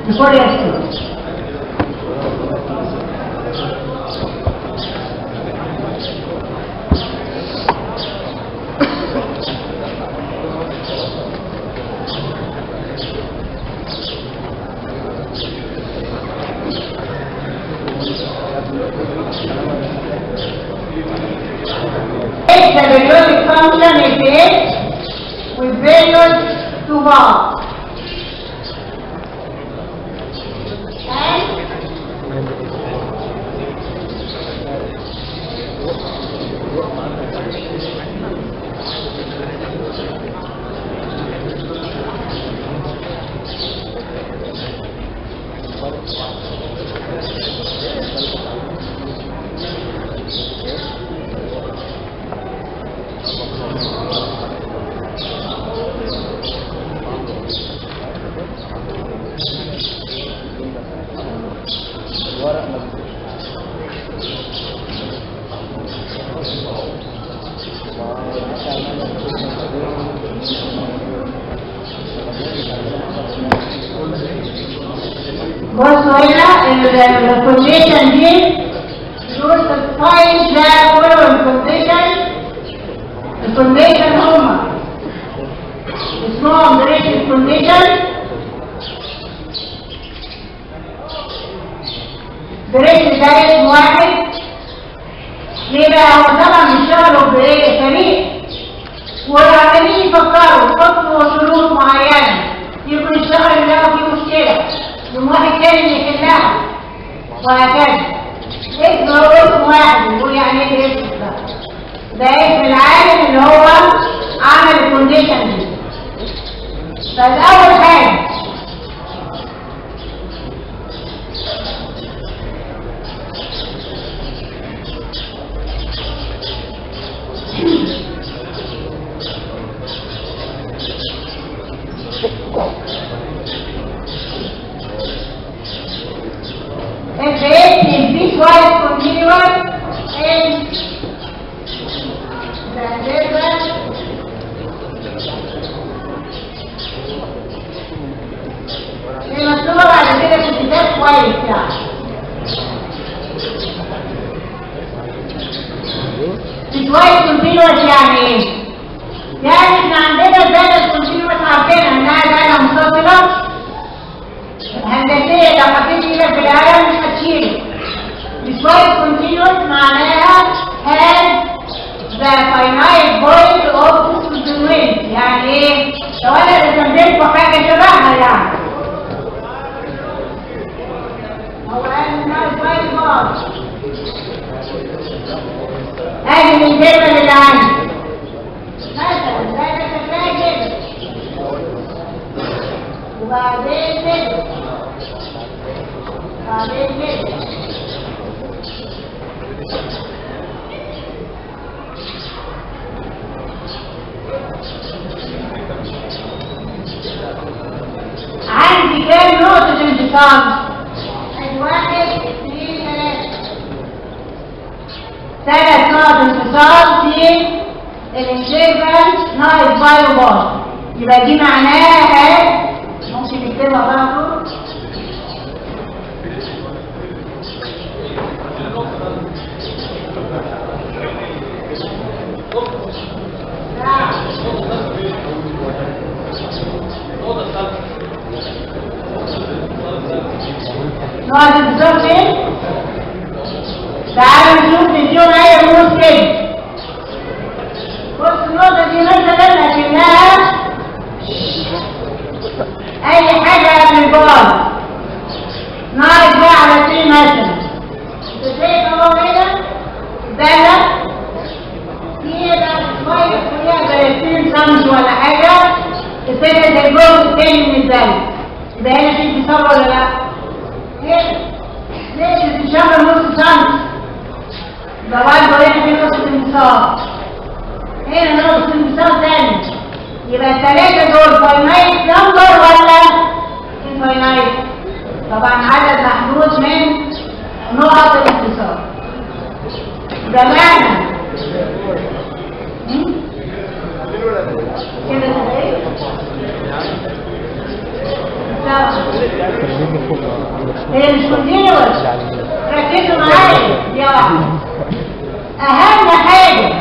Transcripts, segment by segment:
لفورير سيريز If the periodic function is h with values 2 bar. And بصوا هنا الكونديشن دي دول الفايل ده كله الكونديشن الكونديشن هما اسمهم بريش الكونديشن بريش ده اسم واحد ليه بقى هو طبعا بيشتغلوا بايه فريق والعاملين يفكروا يحطوا شروط معينه يبقوا يشتغلوا لو في مشكله يوم واحد تاني يحلها وهكذا اسم هو اسم واحد يقول يعني ايه الاسم ده ده اسم العالم اللي هو عمل الكونديشن دي فده اول حاجه If the H is bitwise continuous and the level هي مكتوبة بعد كده في الكتاب كويس يعني bitwise continuous يعني ايه؟ يعني احنا عندنا الداتا الكونتينوس عارفينها انها داتا متصلة هندسية لو حطيت ايدك في القلم مش هتشيله Despite continuous معناها has the finite point of continuity يعني ايه؟ لو انا رسمت لكم حاجة شبهها يعني هو قال انها finite bar ادي من الكلمة اللي عندي مثلا ده ده شكلها كده وبعدين كده بعدين كده عندي كام نقطة انتصام؟ ادي واحد اثنين ثلاثة ثلاث نقط انتصام في الانترفال ناقص بايو بار يبقى دي معناها ممكن نكتبها برضه نقعد انتصار فين؟ تعالوا نشوف نديهم اي رموز كده بص النقطة دي مثلا لكنها أي حاجة قبل البار ناقص بقى على سي مثلا أنت شايف أهو هنا الدالة هي ده شوية فيها زي 20 سم ولا حاجة تبتدي زي الجزء التاني من الدالة يبقى هنا في انتصار ولا لا؟ هنا ليش انتشار نص سم؟ ده برضه هنا في نقطة انتصار هنا نقطة انتصار تاني يبقى الثلاثة دول فاينايت نمبر ولا انفاينايت؟ طبعا عدد محدود من نقط الانتصار ده معنى هم؟ كده ازاي؟ سامعة هي مش كونتينوس ركزوا معايا يا واحدة أهم حاجة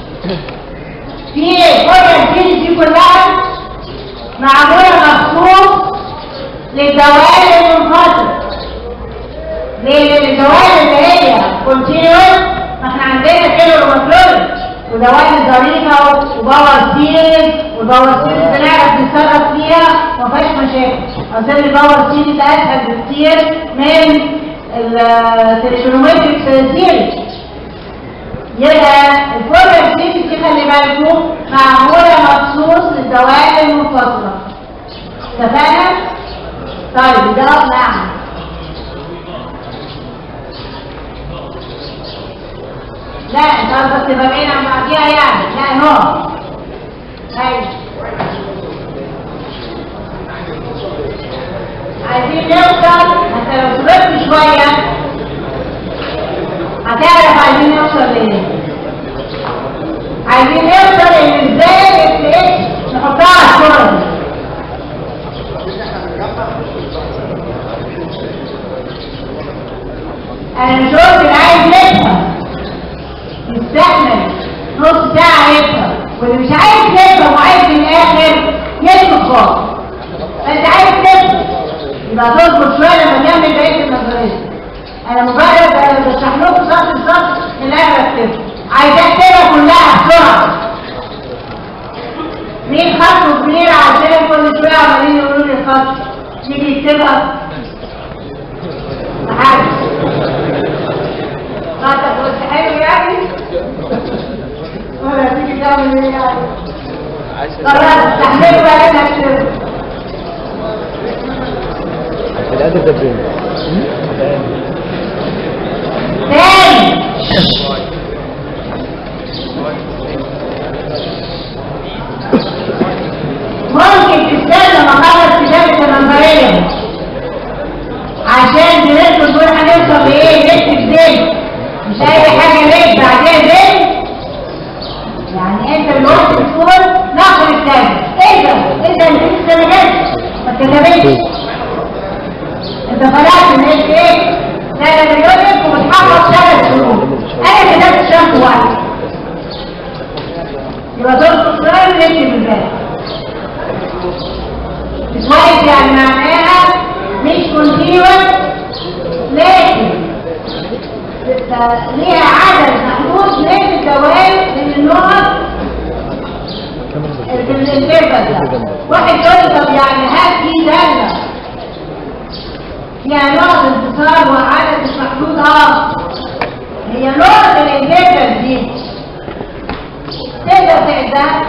في كل الجيل دي كلها معمولة مخصوص للدوائر المنفصلة ليه؟ لأن الدوائر اللي هي كونتينوس ما احنا عندنا كيلو روماتولوجي ودوائر ظريفة وباور سيريز والباور سيريز بنعرف نتصرف فيها وما فيهاش مشاكل أصل الباور سيريز أسهل بكتير من التريجونومتريك سيريز يبقى الفورمال سيريز دي خلي بالكم معمولة مخصوص للدوائر المنفصلة اتفقنا؟ طيب ده نعم لا انت قصدك تبقى بعيد عن بعضيها يعني لا نو ايوه عايزين نوصل انت لو صبرت شويه هتعرف عايزين نوصل لايه عايزين نوصل ان ازاي الاس اتش نحطها على الصوره دي انا مش قلت اللي عايز يفهم يستحمل نص ساعة يفهم واللي مش عايز يفهم وعايز في الآخر يسكت خالص فأنت عايز تفهم يبقى تصبر شوية لما نعمل بقية النظرية أنا مجرد أنا بشرح لكم سطر سطر في الآخر أكتبها عايز أكتبها كلها بسرعة مين خط كبير عشان كل شوية عمالين يقولوا لي الخط يجي يكتبها محدش خطك قلت حلو يعني ولا تيجي تعمل ايه يعني قررت تحمله بقى انا اكتبه الأدب ده فين؟ تاني ممكن تستنى ما خلص كتابة النظرية عشان تركز تقول هنوصل لايه نكتب زين مش اي حاجة ليك بعدها زين يعني انت دلوقتي بتقول ناخد الكتاب ايه ده؟ ايه ده انت لسه ما جاتش ما اتكتبتش انت طلعت من ايه ايه؟ لا ده بيقولك وبتحفظ ثلاث شهور انا كتبت شهر واحد يبقى تربط سؤال ونكتب الباقي كويس يعني معناها مش كونتينوس لكن ليها عدد محدود من الدوائر من النقط الكيرفة ده واحد يقول لي طب يعني هل في دالة فيها نقط انتصار وعدد مش محدود اه هي نقط الانترفال دي تقدر تعدها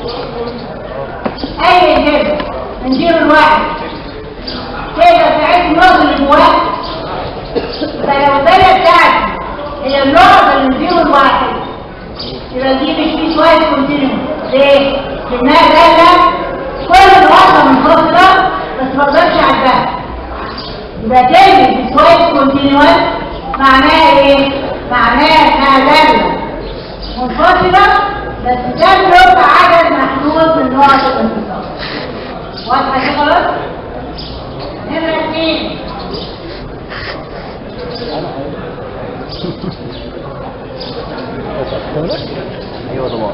اي انترفال من زيرو لواحد تقدر تعد النقط اللي جواها فلو الدالة بتاعتي هي النقط اللي من زيرو لواحد يبقى دي مش في شوية كونتينيوم ليه؟ لأنها دالة كل نقطة منفصلة بس ما اقدرش اعدها يبقى كلمة في شوية كونتينيوس معناها ايه؟ معناها انها دالة منفصلة بس تملك عدد محدود من نقط الانفصال واضحة كده خلاص؟ نمرة اثنين أيوة طبعا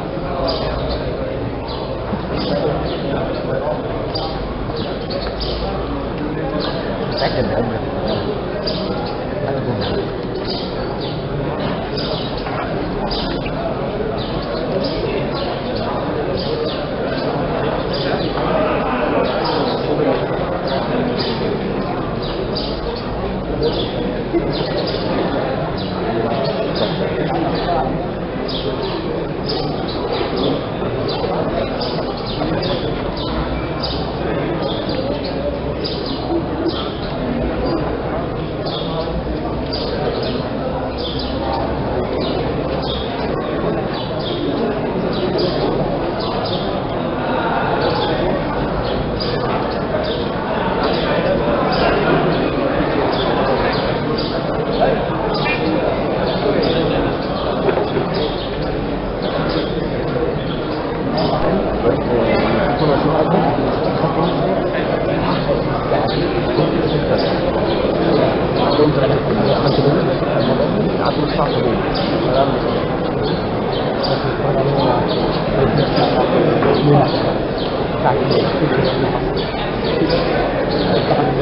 متأكد من عمرك أنا كنت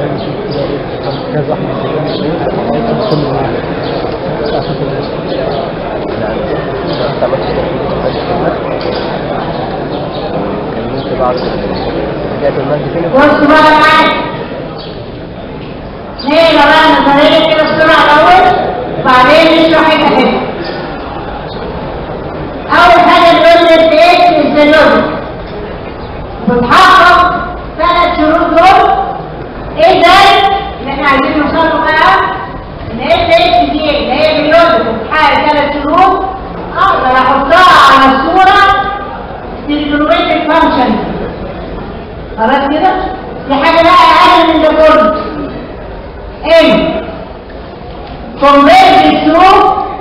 كذا واحد كل لا انت بس كلمت بعض رجعت المادة تاني بصوا بقى معايا نقرا بقى نظريه كده بسرعه الاول وبعدين نشرح حته حته اول حاجه بيقول لك ايه الزلوزه بتحقق ثلاث شروط دول ايه ده اللي احنا عايزين نوصل له بقى ان ايه اتش دي اللي هي بيوزن بتحقق ثلاث شروط اقدر احطها على الصوره تريجونومتريك فانكشن خلاص كده دي حاجه بقى اقل من ده كله ايه converge to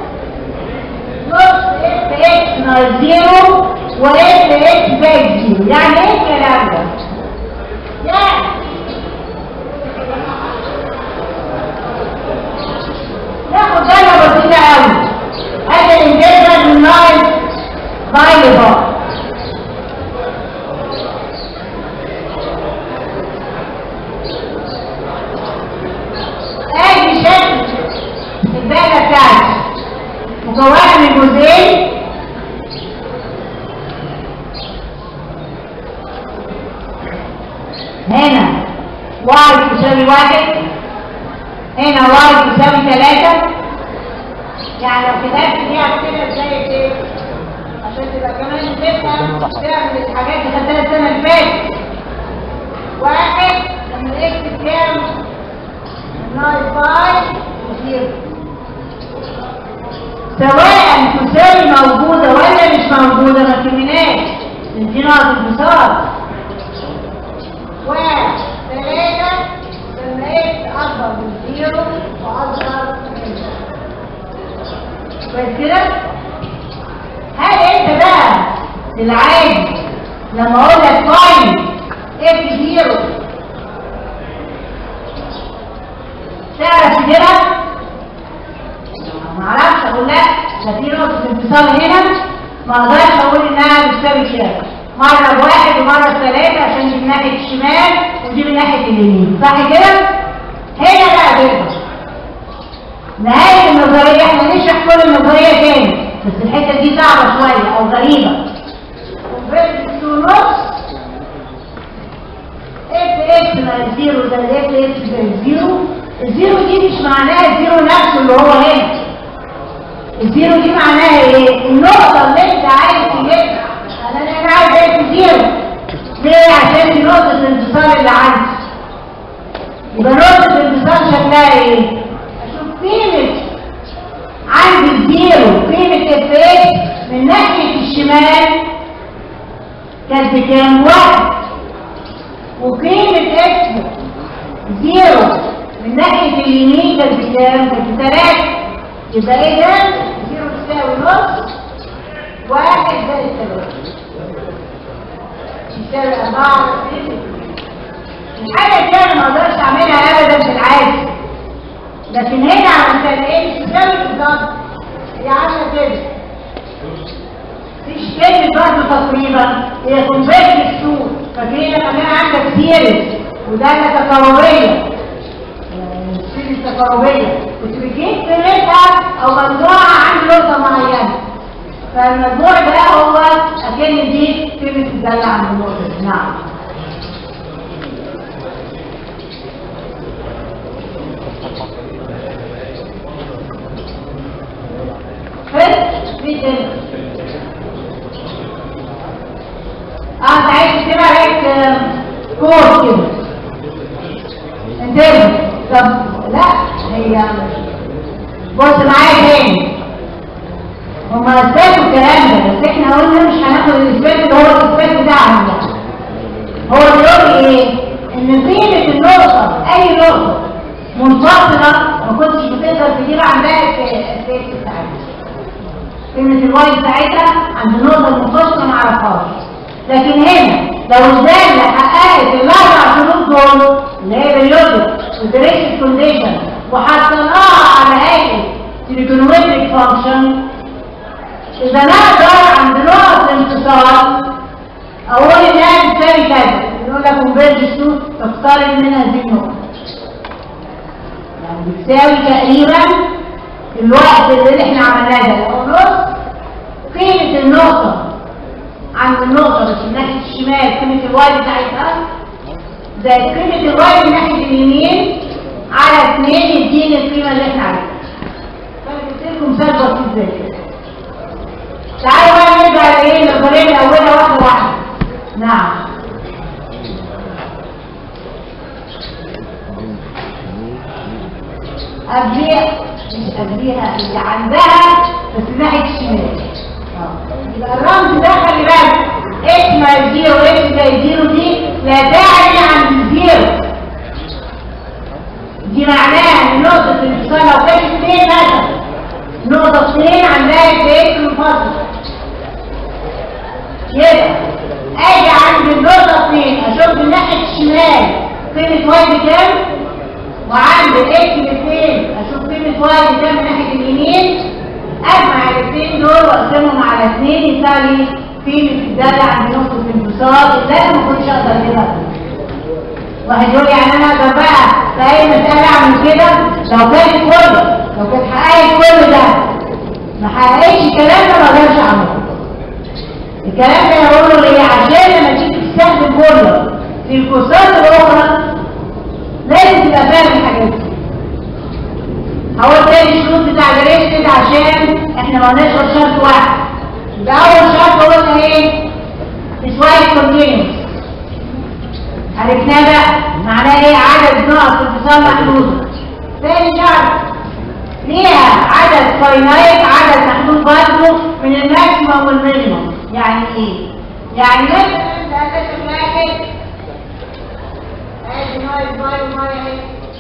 نص اف اكس ناقص زيرو واف اكس زائد زيرو يعني ايه الكلام ده؟ يعني ناخد بالنا بسيطة قوي هذا الانتجرال من ناقص باي بار ادي شكل الداله بتاعتي مكونه من جزئين هنا واي تساوي واحد هنا واي تساوي ثلاثة يعني لو كتبت دي هتكتبها زي ايه؟ عشان تبقى كمان تفهم تعمل الحاجات اللي خدتها السنة اللي فاتت واحد لما الاكس كام؟ ناقص باي وزيرو سواء تساوي موجودة ولا مش موجودة ما تهمناش دي نقطة انتصار واحد ثلاثة لما اكس أكبر من زيرو وأصغر من زيرو كويس كده؟ هل انت بقى العادي لما اقول لك فاين اف زيرو تعرف تجيبها؟ ما اعرفش اقول لا ده في نقطة انفصال هنا ما اقدرش اقول انها بتساوي كده مرة بواحد ومرة بثلاثة عشان دي من ناحية الشمال ودي من ناحية اليمين صح كده؟ هنا بقى بيبقى نهاية النظرية احنا نشرح كل النظرية تاني بس الحتة دي صعبة شوية او غريبة وبين نص اف اكس ناقص زيرو زائد اف اكس زائد زيرو الزيرو دي مش معناها الزيرو نفسه اللي هو هنا الزيرو دي معناها ايه؟ النقطة اللي انت عايز تجيبها انا انا عايز اكس زيرو ليه؟ عشان دي نقطة الانتصال اللي عندي يبقى نقطة الانتصال شكلها ايه؟ اشوف قيمة عند الزيرو قيمة اف اكس من ناحية الشمال كانت بكام؟ واحد وقيمة اكس زيرو من ناحية اليمين كانت بكام؟ كانت بثلاثة يبقى ايه ده؟ زيرو تساوي نص واحد زائد ثلاثة يساوي أربعة وستين الحاجة دي أنا ما أقدرش أعملها أبدا في العادي لكن هنا عشان إيه مش تساوي بالظبط هي عاملة كده مفيش كلمة برضه تقريبا هي كونفيرج السور فاكرين لما كان عندك سيريز وده تقاربية السيريز تقاربية كنت بتجيب قيمتها أو مجموعة عند نقطة معينة فالمجموع ده هو أكن دي قيمة الدالة عند النقطة دي نعم فت في كده اه انت عايز تكتبها عليك كود كده انتبه طب لا هي بص معايا تاني هما اثبتوا الكلام ده بس احنا قلنا مش هناخد الاثبات اللي هو الاثبات بتاعهم ده هو بيقول ايه ان قيمه النقطه اي نقطه منفصله ما كنتش بتقدر تجيب عندها الاساس بتاعتها قيمه الواي بتاعتها عند النقطه المنفصله ما اعرفهاش لكن هنا لو الداله حققت الاربع شروط دول اللي هي بيريودك ودريشن كونديشن وحطيناها على هيئه تريجونومتريك فانكشن إذا نقدر عند نقط الانتصال أقول إنها بتساوي كذا نقول لك كونفيرج تو تقترب منها دي النقطة يعني بتساوي تقريبا الوقت اللي احنا عملناه ده لو نص قيمة النقطة عند النقطة بس من ناحية الشمال قيمة الواي بتاعتها زائد قيمة الواي من ناحية اليمين على اثنين يديني القيمة اللي احنا عايزينها فانا جبت لكم مثال بسيط زي كده تعالوا بقى نرجع لايه للطريقة الأولى واحدة واحدة نعم قبليها مش قبليها اللي عندها بس ناحية الشمال اه. يبقى الرمز ده خلي بالك اكس ماينس زيرو اكس زائد زيرو دي لا تعني عند الزيرو دي معناها ان نقطة الانفصال لو كانت اثنين مثلا نقطة اثنين عندها اكس منفصل يبقى اجي عند النقطة اثنين اشوف من ناحية الشمال قيمة واي بكام وعند الاكس باثنين اشوف قيمة واي بكام من ناحية اليمين اجمع الاثنين دول واقسمهم على اثنين يساوي قيمة الدالة عند نقطة الانفصال اللي انا ما كنتش اقدر اجيبها واحد يقول يعني انا اقدر بقى في اي مسألة اعمل كده لو كانت كله لو كانت حققت كل ده ما حققتش الكلام ده ما اقدرش اعمله الكلام ده انا بقوله ليه عشان لما تيجي تستخدم كله في الكورسات الاخرى لازم تبقى فاهم الحاجات دي هقول تاني الشروط بتاع الريس كده عشان احنا ما قلناش غير شرط واحد ده اول شرط قلنا ايه شويه كونتينوس عرفناه بقى معناه ايه عدد نقط اتصال محدود تاني شرط ليها عدد فاينايت عدد محدود برضه من الماكسيمم والمينيمم يعني ايه يعني مثلا ده ده شكلها كده ادي ناقص باي وباي اهي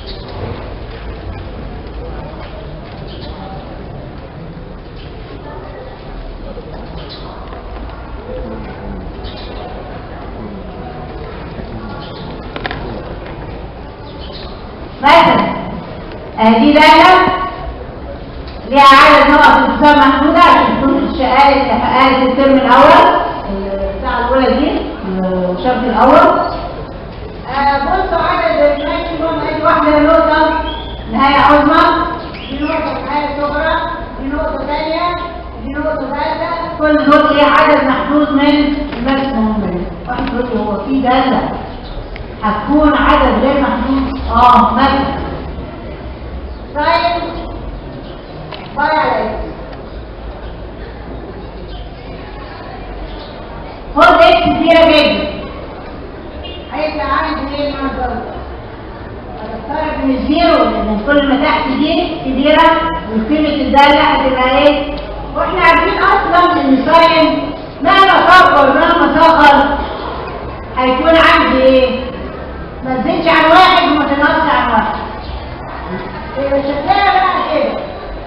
مثلا ادي داله ليها عدد نقط اتصال محدودة عشان تكون الشقالة شقالة الترم الأول الساعة الأولى دي الشرط الأول آه، بصوا عدد الماكسيموم ادي واحدة نقطة نهاية عظمى دي نقطة نهاية صغرى دي نقطة ثانية دي نقطة ثالثة كل دول ليه عدد محدود من الماكسيموم منه واحد يقول لي هو في دالة هتكون عدد غير محدود اه مثلا طيب باي على اكس خد اكس كبيرة جدا هيطلع عندي ايه المنظر هتختار من الزيرو لان كل ما تحت دي كبيرة وقيمة الدالة هتبقى ايه واحنا عارفين اصلا ان ساين مهما كبر مهما صغر هيكون عندي ايه ما تزيدش عن واحد وما تنقصش عن واحد إيه شكلها بقى كده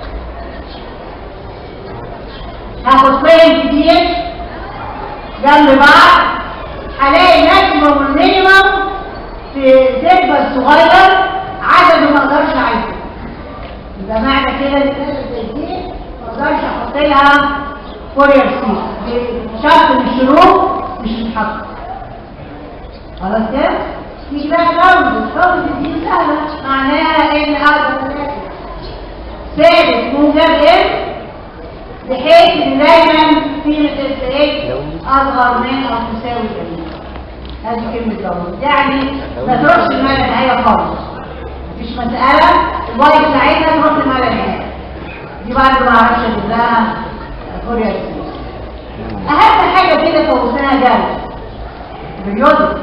هاخد قيم كتير جنب بعض هلاقي ماكسيموم والمينيموم في زبده الصغير عدد ما اقدرش اعيده يبقى معنى كده ان زي دي ما اقدرش احط لها فورير سيت شرط من الشروط مش متحقق خلاص كده تيجي بقى الرمز الرمز دي سهله معناها ان اقدر ثابت موجب ام بحيث ان دايما قيمه اس اكس اصغر من او تساوي ال هذه كلمه ضروري يعني ما تروحش لما لا نهايه خالص مفيش مساله الواي بتاعتها تروح لما لا نهايه دي برضه ما اعرفش اجيب لها فوريا اهم حاجه كده فوزناها جامد بريودك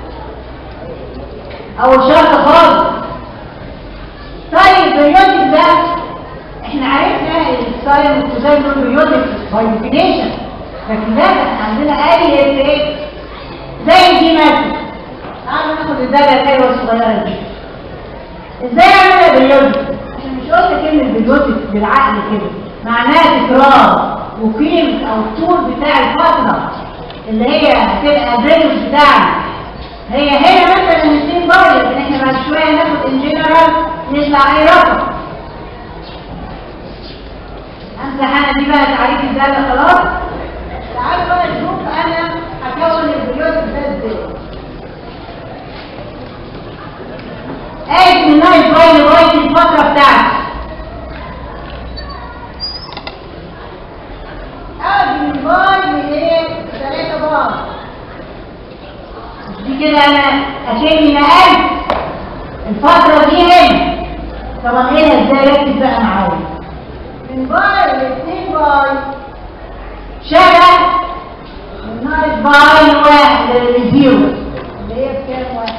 اول شرط خالص طيب بريودك ده احنا عرفنا الساين والكوزاين دول بريودك باي ديفينيشن لكن لا احنا عندنا اي اس اكس زي دي مثلا تعالوا ناخد الداله الحلوه الصغيره دي ازاي اعملها بريودك عشان مش قلت كلمه بريودك بالعقل كده معناها تكرار وقيمه او الطول بتاع الفتره اللي هي هتبقى الرينج بتاعنا هي هنا مثلا 200 بار لكن احنا بعد شويه ناخد ان جنرال يطلع اي رقم امسح انا دي بقى تعريف الداله خلاص تعالوا بقى نشوف انا هكون البريود ده ازاي ادي من نايت باي لغايه الفتره بتاعتي ادي من باي لايه؟ 3 بار مش دي كده انا اشيل نقلت الفتره دي هنا طبعا هنا ازاي ركز بقى معايا من باي لاثنين باي شغل من نايت باي لواحد للزيرو اللي هي بكام واحد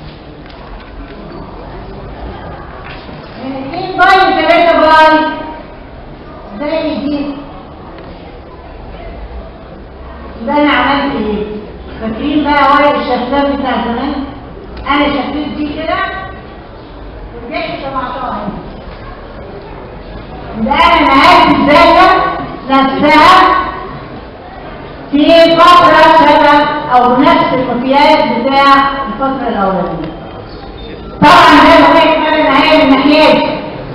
من اتنين باي لتلاتة باي زي دي يبقى انا عملت ايه؟ فاكرين بقى ورق الشفاف بتاع زمان؟ انا شفيت دي كده ورجعت طبعتها هنا يبقى انا نهايه الدايره نفسها في فتره شبه او نفس المقياس بتاع الفتره الاولانيه طبعا ده لغايه ما النهايه من ناحيتي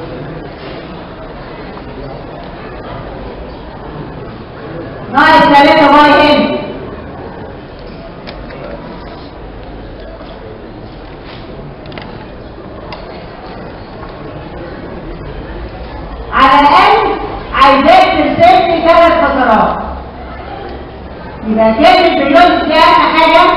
ناقص ثلاثة باي هنا على الأقل عايزاك ترسم لي ثلاث فترات يبقى كلمة بيلوز دي أهم حاجة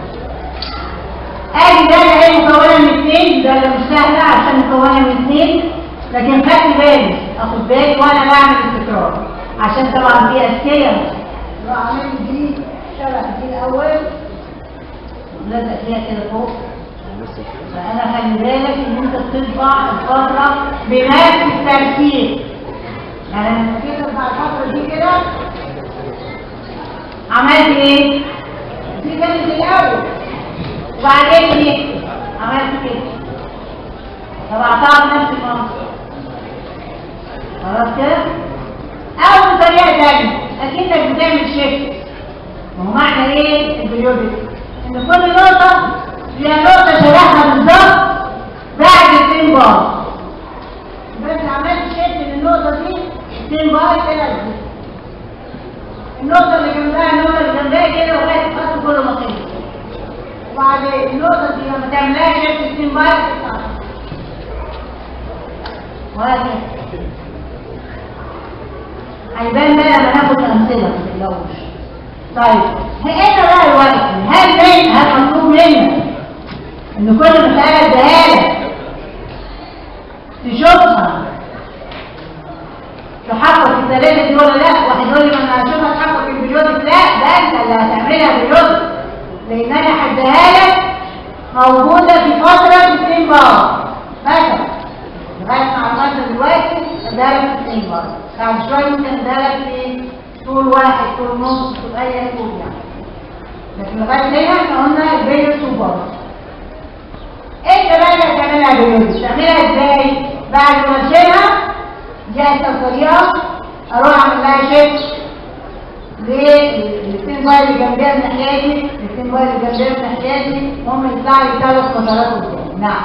ادي ده اللي هي مكونه من اثنين ده اللي مش سهله عشان مكونه من اثنين لكن خدت بالي اخد بالي وانا بعمل التكرار عشان طبعا دي اذكياء لو عملت دي شبه دي الاول لزق فيها كده فوق فانا خلي بالك ان انت بتطبع الفتره بنفس الترتيب يعني لما جيت اطبع الفتره دي كده عملت ايه؟ دي كانت الاول وبعدين ايه؟ عملت كده طبعتها بنفس المنطق خلاص كده؟ أو بطريقة تانية أكنك بتعمل شيفت وهو معنى إيه البريودك؟ إن كل نقطة فيها نقطة شبهها بالظبط بعد اتنين بار بس عملت شيفت للنقطة دي اتنين بار طلعت دي النقطة اللي جنبها النقطة اللي جنبها كده لغاية الخط كله مقيم وبعدين النقطة دي لما تعملها شيفت اتنين بار تطلع وهكذا هيبان بقى لما ناخد امثله ما تقلقوش طيب هنا بقى الوقت هل باين هل مطلوب منك ان كل مساله اديها لك تشوفها تحقق الثلاثه دي ولا لا واحد يقول لي ما انا هشوفها تحقق البريودك لا ده انت اللي هتعملها بريودك لان انا هديها لك موجوده في فتره اثنين بار مثلا لغايه ما عملت دلوقتي اديها لك في اثنين بار بعد شوية ممكن ندرك في طول واحد طول نص طول أي طول يعني لكن لغاية هنا احنا قلنا البيت سوبر انت بقى اللي هتعملها باليوم تعملها ازاي؟ بعد ما اشيلها دي اسهل طريقة اروح اعمل لها شيفت للاثنين باي اللي جنبيها من ناحيتي الاثنين باي اللي جنبيها من ناحيتي هم يطلع لي ثلاث فترات قدام نعم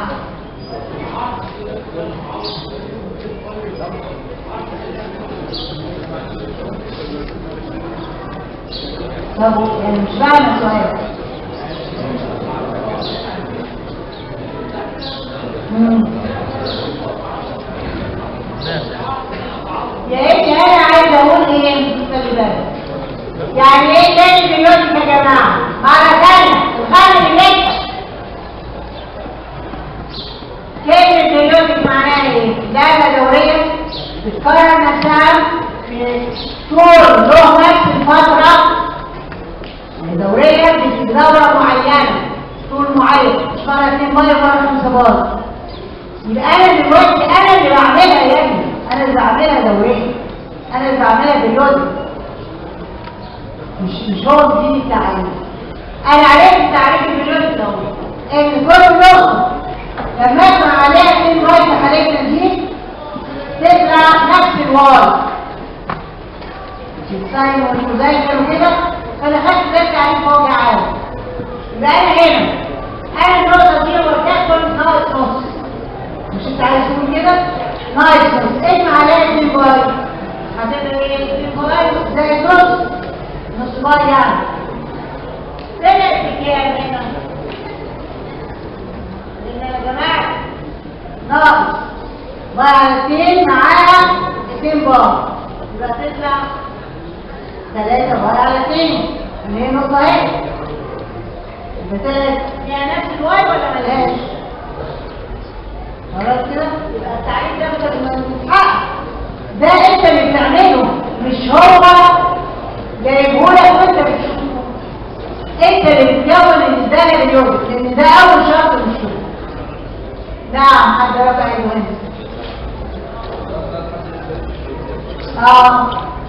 طب يعني مش فاهمة السؤال مم. يا ريت انا عايزه اقول ايه خلي بالك يعني ايه تاني بيوتك يا جماعه مره ثانيه الخلي اللي كلمه بيوتك معناها ايه داله دوريه بتكرر نفسها في طول له نفس الفتره الدورية في دورة معينة طول معين مش مرة اتنين مرة مرة خمسة مرة يبقى أنا دلوقتي أنا اللي بعملها يا ابني أنا اللي بعملها دورية أنا اللي بعملها بريودي مش مش هو بدين التعريف أنا عرفت تعريف البريودي ده إن كل نقطة لما أسمع عليها اتنين واي في حالتنا دي تطلع نفس الواي الساين والكوزاين كانوا كده فانا خدت ده التعريف هو عام يبقى انا هنا انا النقطه دي ولتكن ناقص نص مش انت عايز تقول كده ناقص نص اجمع عليها اتنين باي هتبقى ايه اتنين باي زي نص نص باي يعني طلعت بكام هنا؟ لان يا جماعه وعلى معاها اتنين بار يبقى تطلع ثلاثة بار على اتنين اللي هي نقطة اهي يبقى تلات يعني نفس الواي ولا ملهاش؟ خلاص كده يبقى التعريف ده بدل ما يتحقق ده انت اللي بتعمله مش هو جايبهولك وانت بتشوفه انت اللي بتكون ان ده اللي بيوجد لان ده اول شرط من الشغل نعم حد رفع المهم اه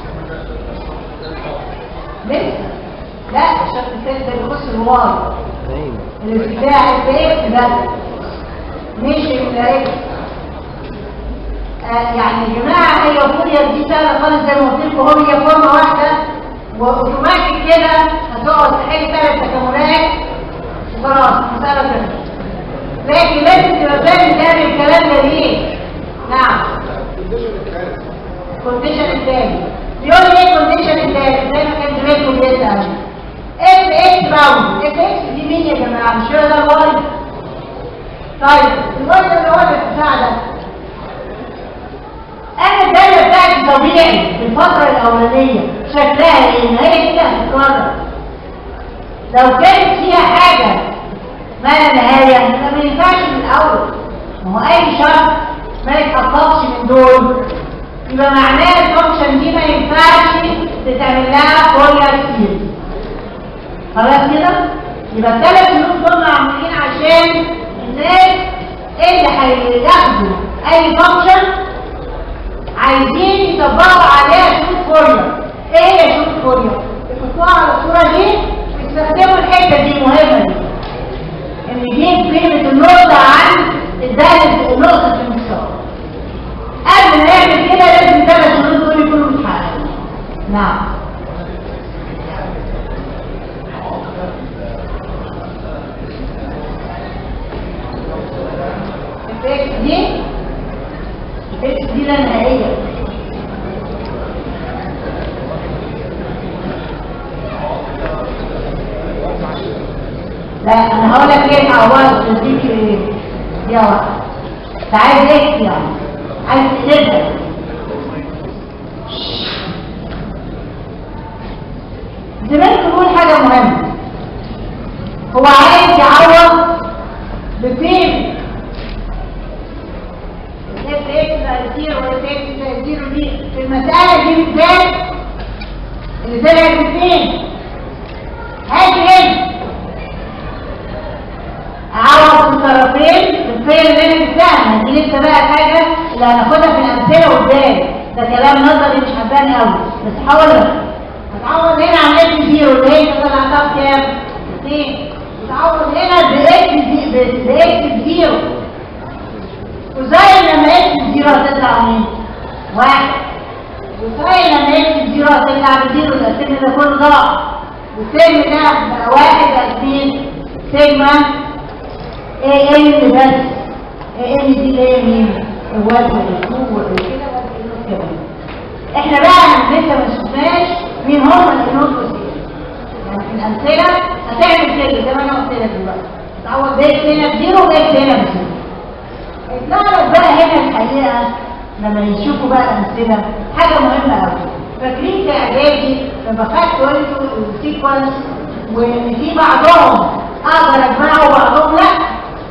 لسه لا الشرط الثاني ده بيخص الواي باين الارتفاع الثالث ده مش الارتفاع آه يعني يا جماعه هي فوريا دي سهله خالص زي ما قلت لكم هي فورمه واحده واوتوماتيك كده هتقعد تحل ثلاث تكاملات وخلاص مساله كده لكن لازم تبقى فاهم تعمل الكلام ده ليه؟ نعم الكونديشن الثاني بيقول لي ايه الكونديشن الثالث زي ما كان زميلكم بيسال اف اكس باوند اف اكس دي مين يا جماعه مش هو ده الواي طيب الواي ده اللي هو الارتفاع ده انا الدايره بتاعتي طبيعي في الفتره الاولانيه شكلها ايه ما هي كده هتتكرر لو كانت فيها حاجه ما لا نهايه يبقى ما ينفعش من الاول ما هو اي شرط ما يتحققش من دول يبقى معناه الفانكشن دي ما ينفعش تتعمل لها فوريال سيريز خلاص كده يبقى الثلاث شروط دول معمولين عشان الناس اللي هياخدوا اي فانكشن عايزين يطبقوا عليها شروط فوريا ايه هي شروط فوريا يحطوها على الصوره دي ويستخدموا الحته دي مهمه دي ان يجيب قيمه النقطه عن الداله النقطه في المستوى قبل ما يعمل كده لازم الثلاث شروط دول يكونوا متحققين نعم الفيكس دي الفيكس دي لا نهائية لا انا هقول لك ايه تعوض تديك ايه يا واحد انت عايز ايه يعني عايز تقدر زمان تقول حاجة مهمة هو عايز يعوض بفين الاف اكس بقى زيرو والاف اكس بقى زيرو دي في المسألة دي بالذات اللي طلعت بفين هاجي هنا اعوض الطرفين الفين اللي انا جبتها دي لسه بقى حاجة اللي هناخدها في الأمثلة قدام ده كلام نظري مش هبان قوي بس هقول لك هتعوض هنا عن اكس زيرو اللي هي طلعتها بكام؟ اثنين وتعوض هنا باكس باكس زيرو وزي لما اكس زيرو هتطلع منين؟ واحد وزي لما اكس زيرو هتطلع بزيرو ده السن ده كله ضاع والسن ده بقى واحد بقى اثنين سيجما اي ام بس اي ام دي اللي هي مين؟ الوزن والكوب وكده كمان احنا بقى لسه ما شفناش مين هم الانوث والسيرة يعني في الامثله هتعمل كده زي ما انا قلت لك دلوقتي تعوض بيت هنا بزيرو وبيت هنا بزيرو اتنقلت بقى هنا الحقيقه لما يشوفوا بقى الامثله حاجه مهمه قوي فاكرين في اعدادي لما خدتوا انتوا السيكونس وان في بعضهم اقدر اجمعه وبعضهم لا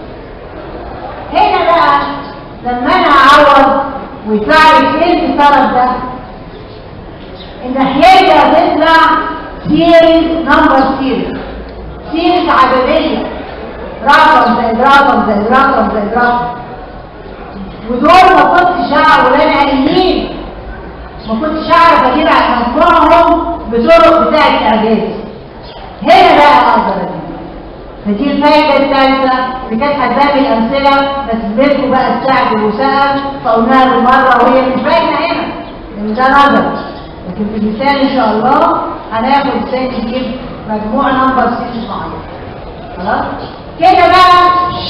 هنا بقى لما انا اعوض ويطلع لي ايه الطرف ده الناحيه دي هتطلع سيريز نمبر سيريز سيريز عدديه رقم زائد رقم زائد رقم زائد رقم ودول ما كنتش اعرف ولا نهائيين ما كنتش اعرف اجيب مجموعهم بطرق بتاعه اعدادي هنا بقى اقدر اجيب فدي الفايدة الثالثة اللي كانت هتبان الأمثلة بس زميلكم بقى استعجل وسأل فقلناها بالمرة وهي مش باينة هنا لأن ده نظر لكن في المثال إن شاء الله هناخد ازاي نجيب مجموع نمبر سيريز معين خلاص كده بقى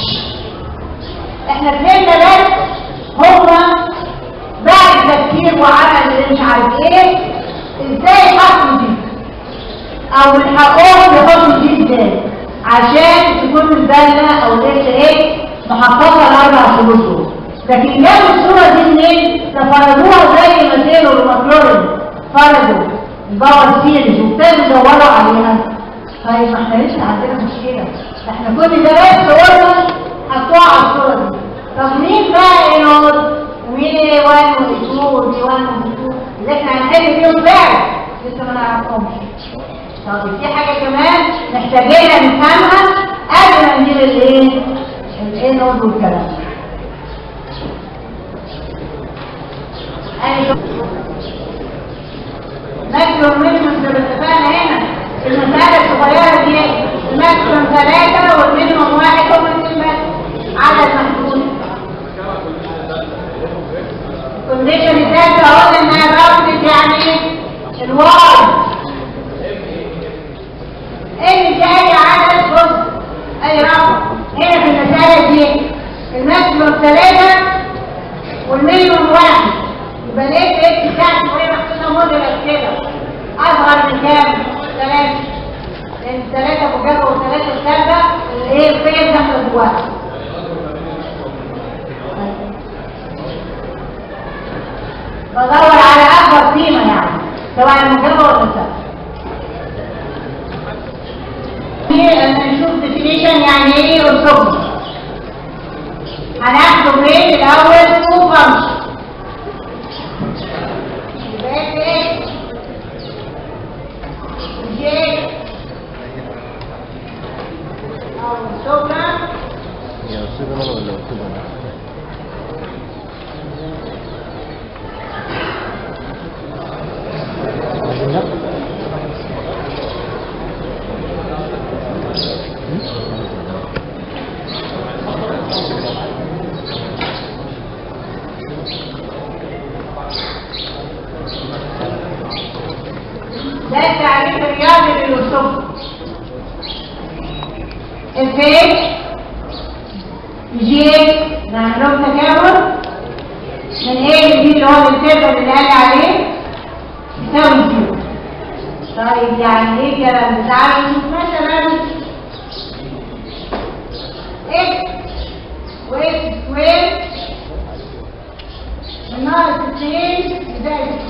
احنا فهمنا بس هما بعد تفكير وعمل اللي مش عارف ايه ازاي حطوا دي او من حقهم يحطوا دي ازاي عشان تكون الدالة او الاكس اكس محققة الاربع شروط دول لكن جابوا الصورة دي منين؟ ده فرضوها زي ما سيروا المفلورين فرضوا الباور سيريز وابتدوا يدوروا عليها طيب ما احنا لسه عندنا مشكلة ده احنا كل ده بس قلنا حطوها على الصورة دي طب مين بقى ينور؟ ومين ايه 1 و 2 ودي 1 و 2 اللي احنا هنحل فيهم فعلا لسه ما نعرفهمش طب في حاجة كمان محتاجين نفهمها قبل ما نجيب الايه؟ الايه نود والكلام ده. أيوة. ماكسيموم مينيموم زي ما اتفقنا هنا المسألة الصغيرة دي الماكسيموم ثلاثة والمينيموم واحد هم الاثنين بس عدد محدود الكونديشن الثالثة قلنا انها باوندد يعني الواي ان دي اي عدد بص اي رقم هنا في المسألة دي الماكسيموم ثلاثة والمينيموم واحد يبقى ليه الاكس بتاعتي وهي محطوطة موديلر كده اصغر من كام؟ ثلاثة لان ثلاثة مجابة وثلاثة سالبة الايه القيم داخلة جواها بدور على اكبر قيمة يعني سواء المجابة ولا السالبة لما نشوف ديفينيشن يعني ايه ارتبط هناخده منين الاول تو فانكشن يا أستاذ أنا ولا أستاذ أنا؟ ده التعريف الرياضي للأسلوب الفيك جي نعملهم تكامل من ايه لبي اللي هو الانترفال اللي قال عليه يساوي زيرو طيب يعني ايه الكلام ده؟ تعالوا نشوف مثلا اكس واكس سكوير من ناقص 2 زائد 2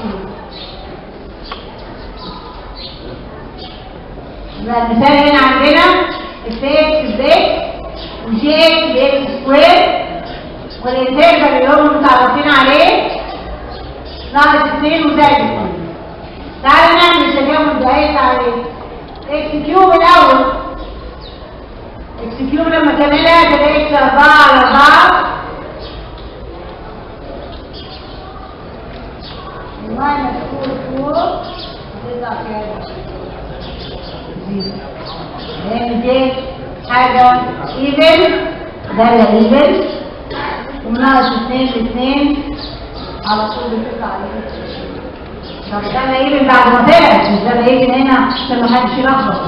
يبقى المثال هنا عندنا الفيكس بيك وجي اكس باكس سكوير والانترفال اللي هم متعرفين عليه ناقص 2 وزائد 2 تعالى نعمل التجاوب ده هيطلع عليه اكس كيوب الاول اكس كيوب لما تعملها تبقى اكس 4 على 4 ماينس 4 4 هتطلع كام؟ لان دي حاجة ايفن دالة ايفن وناقص اتنين باتنين على طول بتطلع عليه طب ده ايفن بعد ما طلعت مش ده ايفن هنا عشان ما حدش يلخبط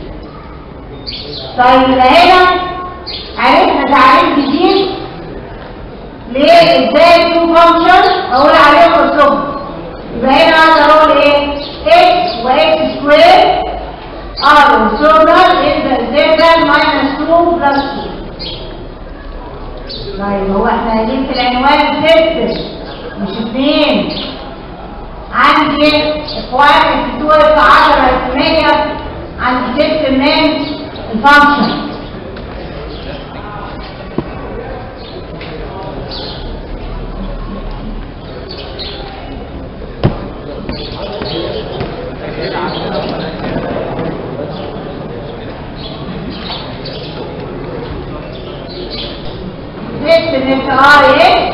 طيب يبقى هنا عرفنا تعريف جديد ليه ازاي تو فانكشن اقول عليه قصهم يبقى هنا اقدر اقول ايه اكس واكس سكوير ار orthogonal is the z minus 2 plus 2 طيب هو احنا قايلين في العنوان ست مش اثنين عندي اخوان في 2 في 10 في 100 عندي ست من الفانكشن ست من ار ايه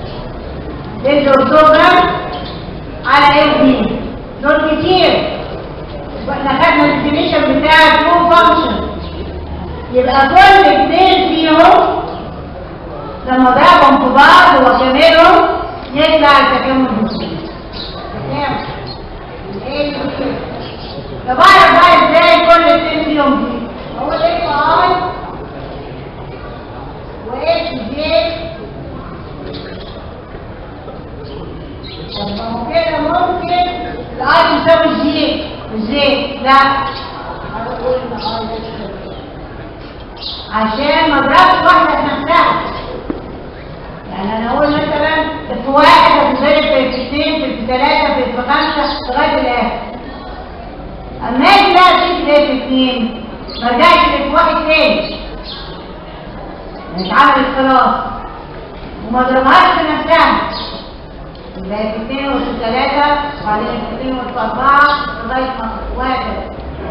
للدكتورة على ايه دي دول كتير واحنا خدنا الديفينيشن بتاع تو فانكشن يبقى كل اثنين فيهم لما ضربهم في بعض وكملهم يطلع التكامل بالسين تمام ايه دي طب اعرف بقى ازاي كل اثنين فيهم دي هو ايه اي واكس جي طب ما هو كده ممكن الاي يساوي جي جي لا هنقول ان اي ده يساوي. عشان ما اضربش واحده في نفسها يعني انا اقول ايه في اتنين ما رجعش في واحد تاني يعني اتعملت خلاص وما ضربهاش في نفسها يبقى في اتنين وفي تلاتة وبعدين في اتنين وفي أربعة لغاية ما وهكذا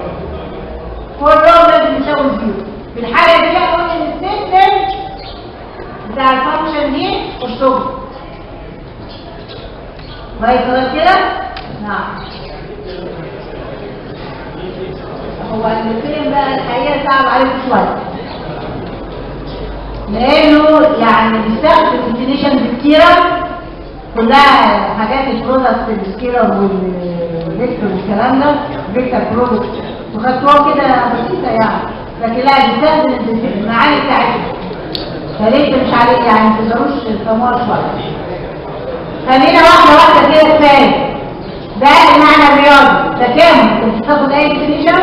كلهم لازم يساوي زيرو في الحالة دي هقول إن السيستم بتاع الفانكشن دي الشغل كويس خلاص كده؟ نعم هو المثلين بقى الحقيقة صعب عليكم شوية لأنه يعني بيستخدم كومبينيشنز كتيرة كلها حاجات البرودكت السكيلر والفيكتور والكلام ده فيكتور برودكت وخدتوها كده بسيطة يعني لكن لا بيستخدم المعاني بتاعتها فليه مش عليك يعني ما تقدروش تفهموها شوية خلينا واحدة واحدة كده كفاية ده المعنى الرياضي تكامل انت مش هتاخد اي ديفينيشن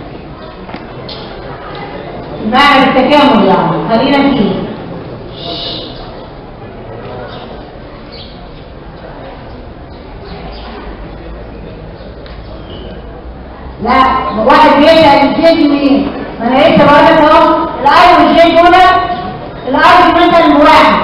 معنى التكامل يعني خلينا فيه لا واحد بيسأل الجي منين ما انا لسه بقول لك اهو الاي والجي دول الاي دي مثلا واحد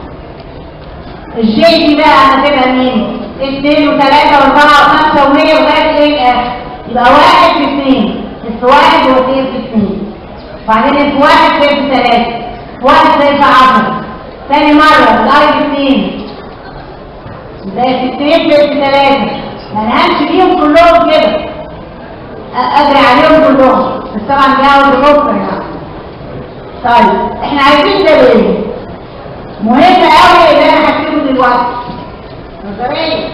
الجي دي بقى هتبقى مين؟ اثنين وثلاثة واربعة وخمسة ومية لغاية ايه الاخر يبقى واحد في اثنين في واحد واثنين في اثنين وبعدين في واحد في ثلاثة واحد زي في عشرة ثاني مرة الاي في اثنين ده في اثنين في ثلاثة يعني همشي بيهم كلهم كده اجري عليهم كلهم بس طبعا جاوب بكفر يعني طيب احنا عايزين ده ليه؟ مهم قوي اللي انا هكتبه دلوقتي نظريه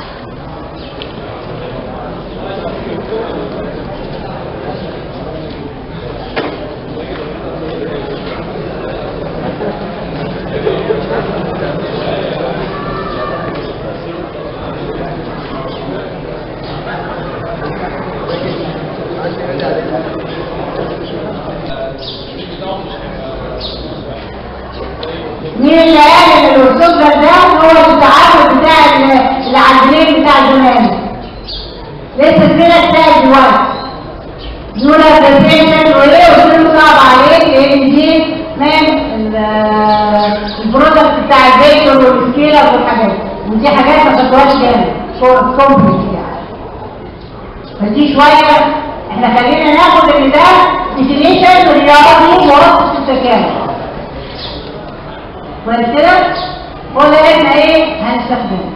مين اللي قال ان الارتوجر ده هو التعامل بتاع ال- العجلين بتاع زمان لسه كده بتاع دلوقتي دول برزنتيشن وايه قلت له صعب عليك لان دي من ال- البرودكت بتاع الفيكتور والسكيلر والحاجات ودي حاجات ما خدتوهاش جامد كومبلكس يعني فدي شويه احنا خلينا ناخد ان ده ديفينيشن رياضي ووصف التكامل كويس كده هو ده اللي احنا ايه هنستخدمه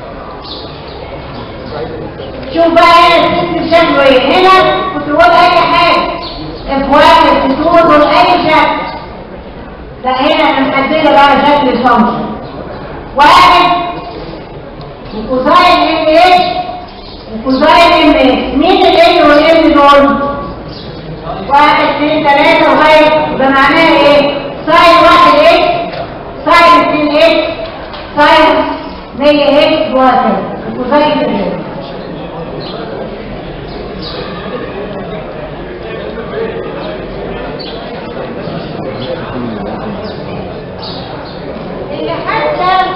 شوف بقى هنا السيستم شكله ايه هنا كنت بقول اي حاجه اف واحد في طول دول اي شكل لا هنا انا محدده بقى شكل الفانكشن واحد وكوزاين ام اكس وكوزاين ام اكس مين الام والام دول؟ واحد اثنين ثلاثة لغاية ده معناها ايه؟ ساين واحد اكس ساين اثنين اكس ساين 100 اكس وهكذا الكوزاين كده اللي حتى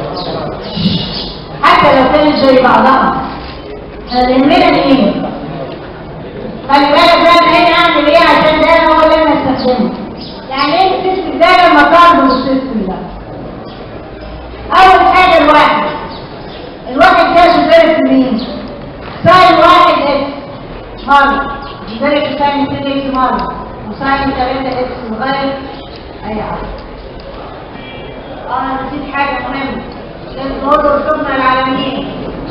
حتى لو كانت زي بعضها هنعملها ايه؟ خلي بالك بقى انا هنا اعمل ايه عشان ده هو اللي انا استخدمه يعني ايه السيستم ده لما قارنه بالسيستم ده اول حاجه الواحد الواحد ده بيدرس مين ساين واحد اكس مره بيدرس ساين اتنين اكس مره وساين ثلاثة اكس لغايه اي حاجه اه انا نسيت حاجه مهمه لازم نقول له رسومنا العالميه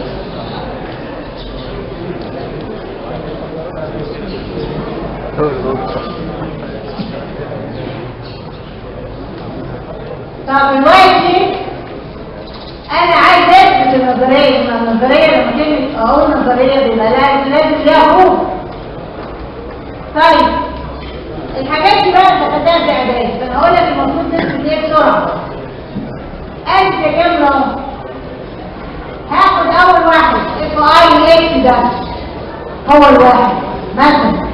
طب دلوقتي انا عايز اثبت النظريه ما النظريه لما كلمه اقول نظريه بيبقى لازم لازم ليها روح طيب الحاجات دي بقى انت خدتها في اعدادي فانا هقول لك المفروض تثبت ايه بسرعه انت كامله اهو هاخد اول واحد اف اي اكس ده هو الواحد مثلا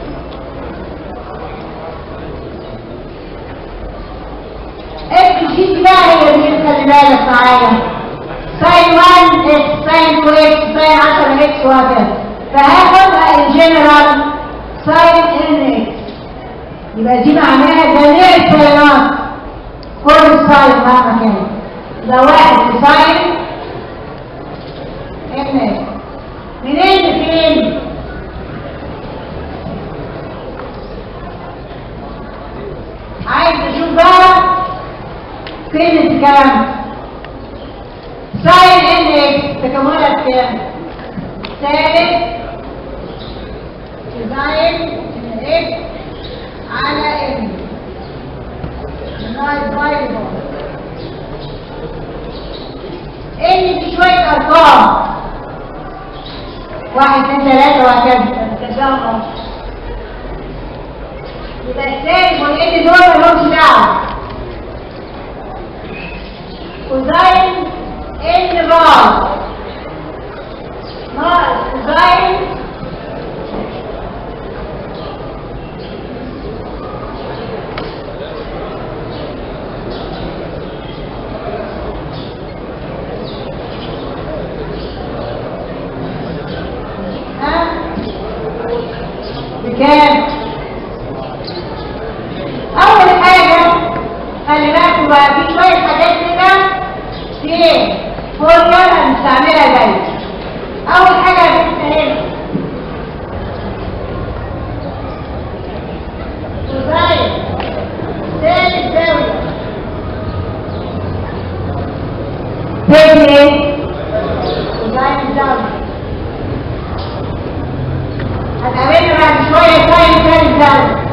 اكس جي بقى هي اللي خلي بالك معايا ساين 1 اكس ساين 2 اكس ساين 10 اكس وهكذا فهاخد الجنرال ساين ان اكس يبقى دي معناها جميع الساينات كل الساين مهما كان يبقى واحد في ساين ان اكس منين لفين؟ عايز اشوف بقى فين الكلام ساين ان اكس تكاملها بكام؟ ثالث ساين ان اكس على ان نايت فايبر ان دي شوية ارقام واحد اثنين ثلاثة وهكذا كذاهم اهو يبقى الثاني والان دول مالهمش دعوة كوزاين ان بار ناقص كوزاين ها بكام؟ أول حاجة خلي بالكوا بقى في شوية حاجات كده في فورمولا هنستعملها دايما أول حاجة هتستهلك كوزاين ثالث زاوية تاني ايه؟ كوزاين زاوية هتقابلنا بعد شوية ساين ثالث زاوية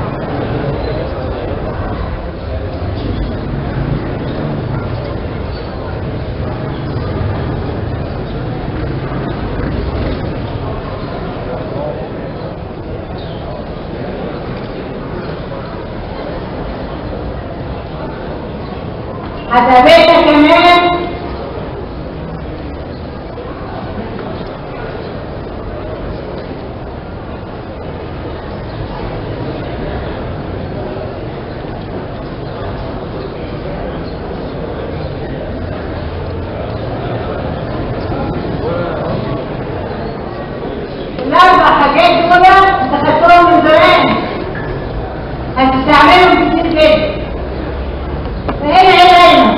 هتقابلنا كمان الأربع حاجات دول أنت خدتهم من زمان هتستعملهم كتير جدا فهنا ايه دايما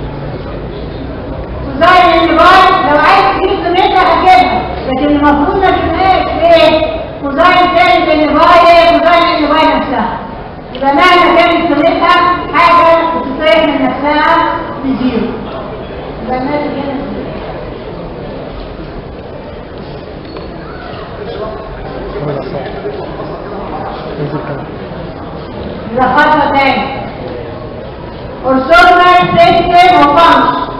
وزي النظام لو عايز تجيب قيمتها هتجيبها لكن المفروض ما تبقاش ايه وزي تاني النباية وزي النباية نفسها يبقى مهما كانت قيمتها حاجة بتطير من نفسها لزيرو يبقى الناتج هنا زيرو. كاميرا صح انزل كمان نلخصها تاني orthogonal system وفانكشن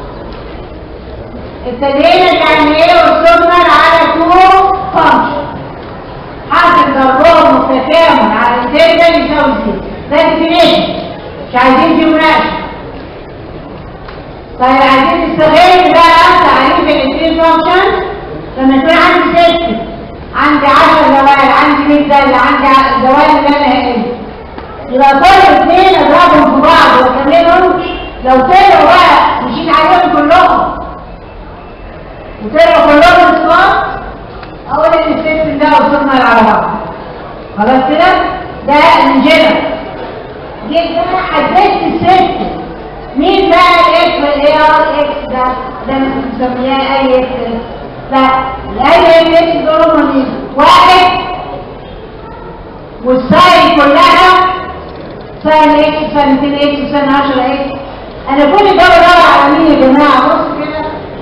ابتدينا يعني ايه orthogonal على two function حاصل ضربهم والتكامل على الانتجرال يساوي زيرو ده definition مش عايزين فيه مناقشه طيب عايزين نستغل بقى تعريف الانتجرال فانكشن لما يكون عندي سيستم عندي 10 دوائر عندي 100 داله عندي ع- دوائر لا نهائيه يبقى كل اثنين اضربهم في بعض واكملهم لو طلعوا بقى مشيت عليهم كلهم وطلعوا كلهم اصفار اقول ان السيستم ده وصلنا على بعض خلاص كده ده الجنرال جيت بقى حددت السيستم مين بقى الاكس والاي ار اكس ده ده بنسميها اي اكس لا الاي اكس دول هم مين واحد والساين كلها ساين اكس ساين 200 اكس ساين 10 اكس انا كل ده بدور على مين يا جماعه بص كده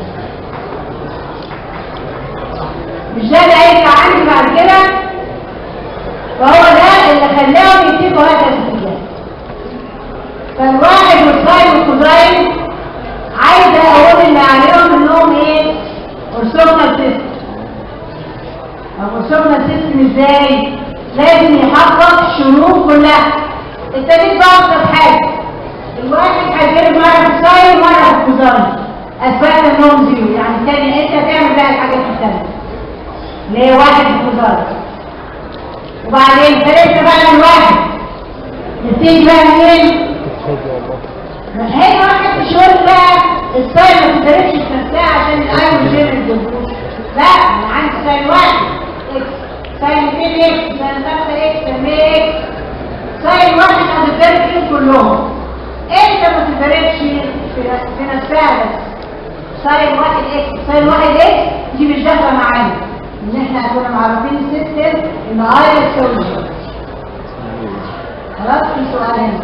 مش ده اللي هيطلع عندي بعد كده فهو ده اللي خلاهم يتفقوا هذا الاتجاه فالواحد والساين والكوزاين عايزه اقول ان عليهم انهم ايه ارسمنا سيستم طب ارسمنا سيستم ازاي لازم يحقق الشروط كلها ابتديت بقى في حاجه الواحد هيجرب مره في الساين ومره في الكوزاين اثبت انهم زيرو يعني الثاني انت تعمل بقى الحاجات الثانيه اللي هي واحد في الكوزاين وبعدين ابتديت بقى من واحد نبتدي بقى منين؟ تتفاجئ والله مش هي واحد في شغل بقى الساين ما تدرسش في نفسها عشان الايون جيم الجمهور لا انا عندي ساين واحد اكس ساين 2 اكس ساين 5 اكس بنسميه ساين واحد هتتدرب فيهم كلهم انت ما تتدربش في في نفسها بس ساين واحد اكس ساين واحد اكس دي مش داخله معانا ان احنا كنا معرفين السيستم ان اي يساوي جي. خلاص في سؤال هنا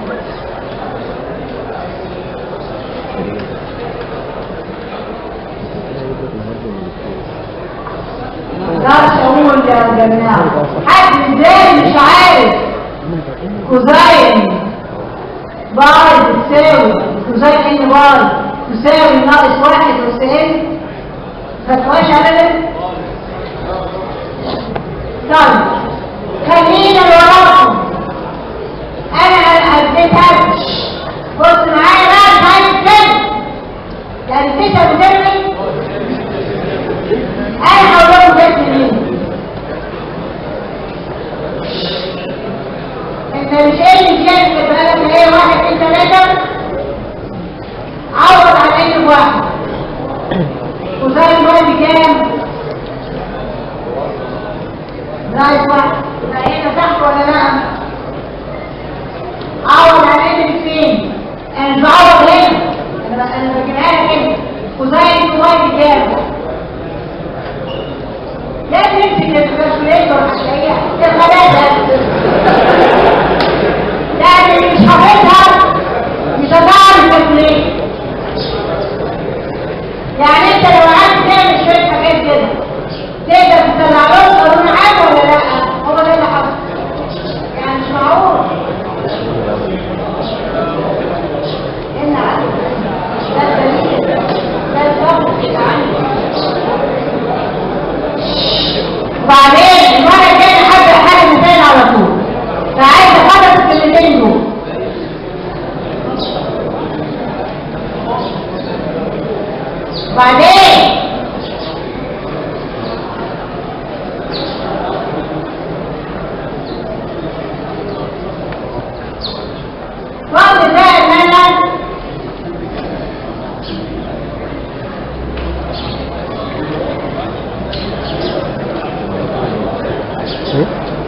مقدرش اقول يا جماعه حد ازاي مش عارف كوزاين باي بتساوي كوزاين ان باي تساوي ناقص واحد اس ان فتواش ابدا طيب خلينا وراكم انا اديت هبش بص معايا بقى مش عايز كده يعني تسعة بترمي انا هقول لكم ده منين انت مش ايه اللي جاي في بالك ايه واحد اتنين تلاته عوض على اي واحد وزي الواحد بكام؟ ناقص واحد يبقى هنا تحت ولا لا؟ عوض على ايه بكام؟ انا مش بعوض هنا انا انا بجيبها لك هنا وزي الواحد بكام؟ لا تمسك الكالكوليتر هتلاقيها الثلاثة يعني مش حافظها مش هتعرف الكالكوليتر يعني انت لو قعدت تعمل شوية حاجات كده تقدر تطلع لهم قانون عام ولا لا؟ هو ده اللي حصل يعني مش معقول ان عارف ده الدليل ده الفرق اللي عندي وبعدين المرة الجاية هبدأ حاجة مثال على طول فعايز اخلص الكلمتين دول وبعدين وقت بقى ان انا ايه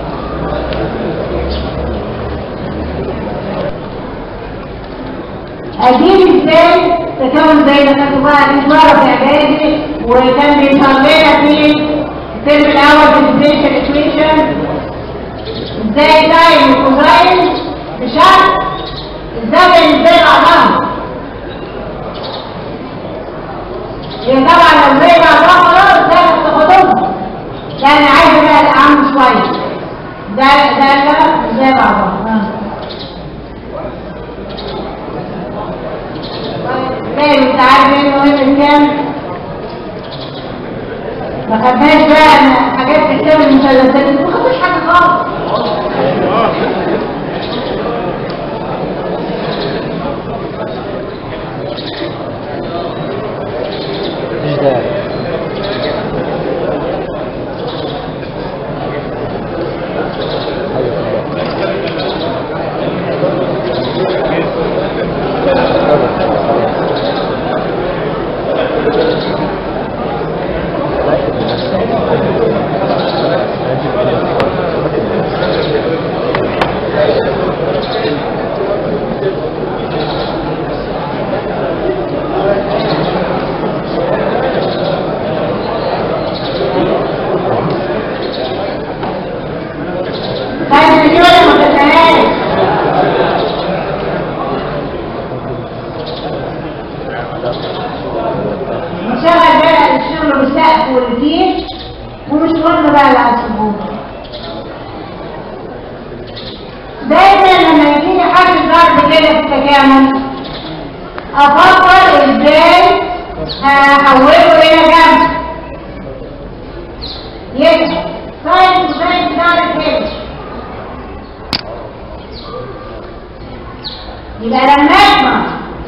اجيب ازاي تكون زي ما كانت بقى مره في اعدادي وكان بيظهر لنا في الترم الاول ديفرنشال ايكويشن ازاي ساين وكوزاين بشرط الزاويه ازاي بعضها هي طبعا لو زي بعضها خلاص ده تاخدهم ده انا عايزه بقى اعمل شويه ده ده ده زي بعضها آه. ليه انت عارف ايه المهم كام؟ ما خدناش بقى أنا حاجات في كتاب المثلثات ما خدوش حاجه خالص مفيش داعي طيب دي ولا ما خدناهاش نشغل بقى الشغل بالسقف والتيش ومش مهم بقى اللي على السبوره دايما لما يجيني حاجه ضرب كده في التكامل افكر ازاي هحوله الى جنب يبقى ساين وساين تعرف كده يبقى لما اجمع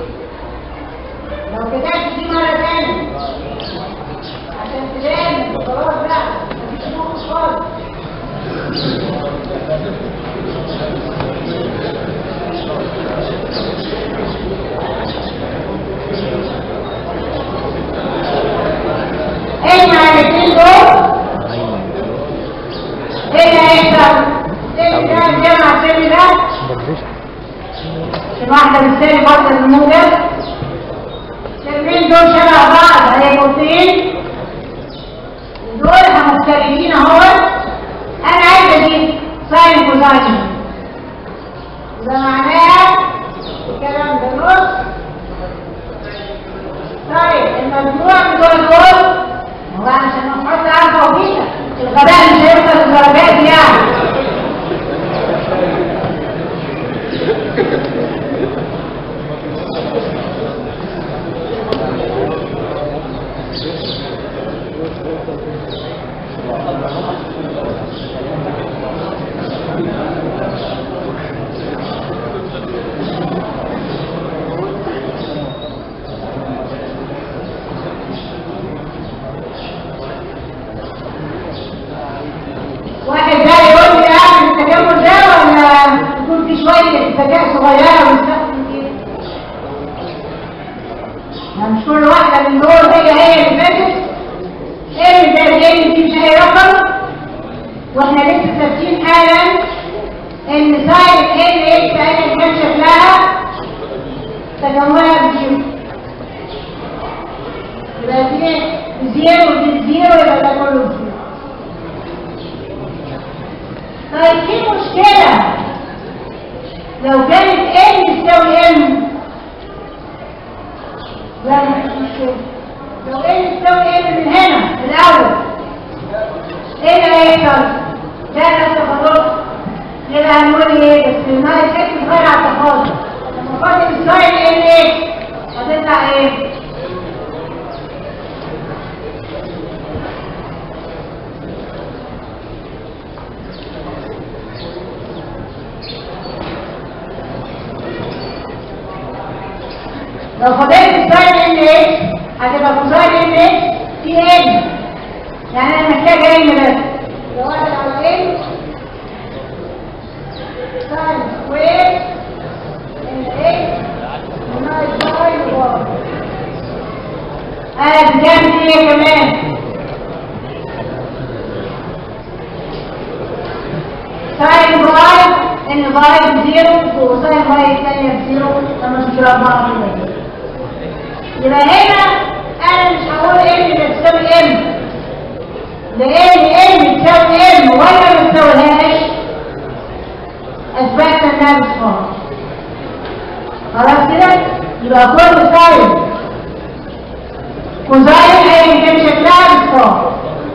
لو كتبت دي مرة تانية عشان تبان خلاص بقى مفيش نقص خالص تاني برضه الموجب الترمين دول شبه بعض هيبقوا دول مختلفين اهو انا عايز اجيب ساين كوزاين ده معناها الكلام ده نص طيب المجموع من دول دول هو عشان نحط عارفه وبيتا الغباء مش هيوصل للدرجات دي يعني واحد ده يقول لي اعمل التجمل ده ولا يكون في شويه ذكاء صغيره ونستخدم كده ما مش كل واحده من دول هي هي اللي فاتت ايه ده ايه دي مش هي رقم واحنا لسه ثابتين حالا ان ساين ال اكس ايا كان شكلها تجملها بزيرو يبقى دي بزيرو ودي بزيرو يبقى ده كله بزيرو طيب في مشكلة لو كانت n تساوي m لا مفيش مشكلة لو n تساوي m من هنا من الأول ايه اللي هيحصل؟ ده نفس خلاص يبقى هنقول ايه بس المال الشكل غير على التفاضل لما فاضل الساين n ايه؟ هتطلع ايه؟ لو فضلت الساين ان اكس هتبقى كوساين ان اكس في ان يعني انا محتاجه ان بس لو واحد على ان ساين سكوير ان اكس ناقص ساين واي انا بجنب ايه كمان ساين باي ان باي بزيرو وساين باي الثانيه بزيرو لما تجرب بعض كده يبقى هنا انا مش هقول ان بتساوي ام لان ام بتساوي ام ولا ما بتساويهاش اثبتنا انها بصفار خلاص كده يبقى كل ساين كوزاين ايا كان شكلها بصفار